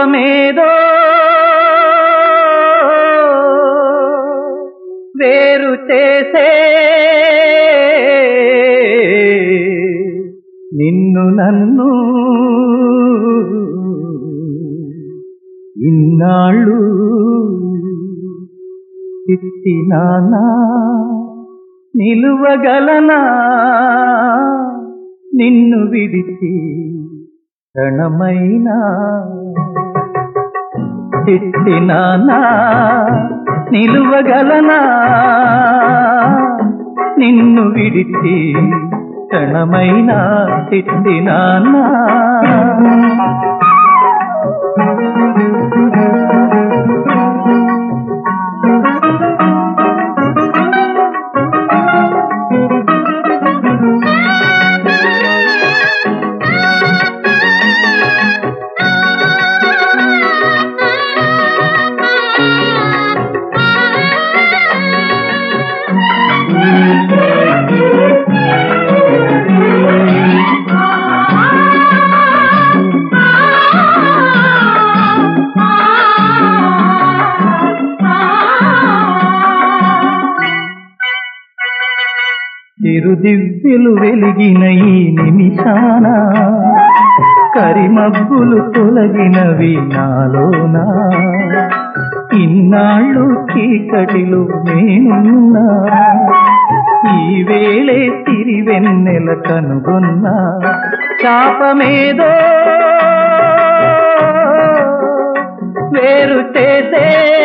శాపమేదో వేరు చేసే నిన్ను నన్ను ఇన్నాళ్ళు తిట్టినానా నిలువగలనా నిన్ను విడిచి క్షణమైనా తిట్టినానా నిలువగలనా నిన్ను విడిచి క్షణమైనా తిట్టినానా చిరుదివ్యలు వెలిగిన ఈ నిమిషాన కరిమబ్బులు తొలగినవి నాలోనా ఇన్నాళ్ళు చీకటిలో నేనున్నా ఈ వేళే తిరివెన్నెల కనుగొన్నా శాపమేదో వేరు చేసే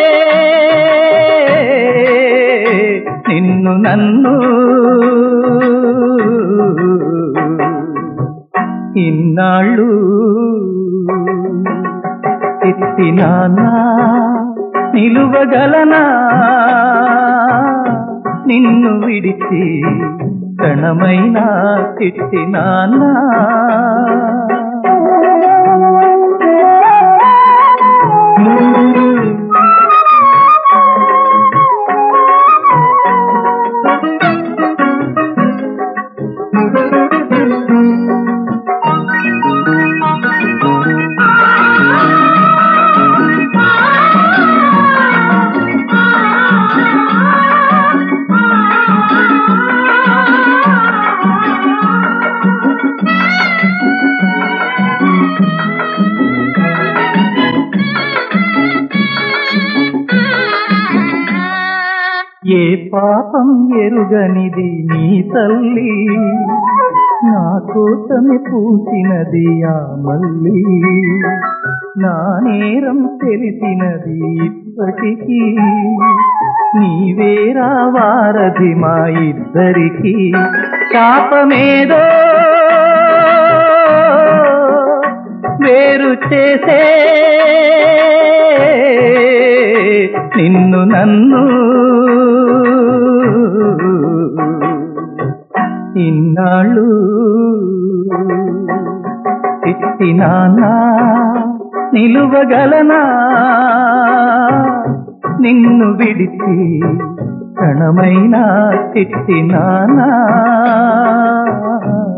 నిన్ను నన్ను ఇన్నాళ్ళు ఎత్తినానా నిలువగలనా నిన్ను విడిచి క్షణమైనా తిట్టినానా ఏ పాపం ఎరుగనిది నీ తల్లి నా కోసమే పూసినది ఆ మల్లి నా నేరం తెలిసినది ఇప్పటికీ నీవేరా వారధి మా ఇద్దరికి శాపమేదో వేరు చేసే నిన్ను నన్ను ఇన్నాళ్ళు తిట్టినానా నిలువగలనా నిన్ను విడిచి క్షణమైనా తిట్టినానా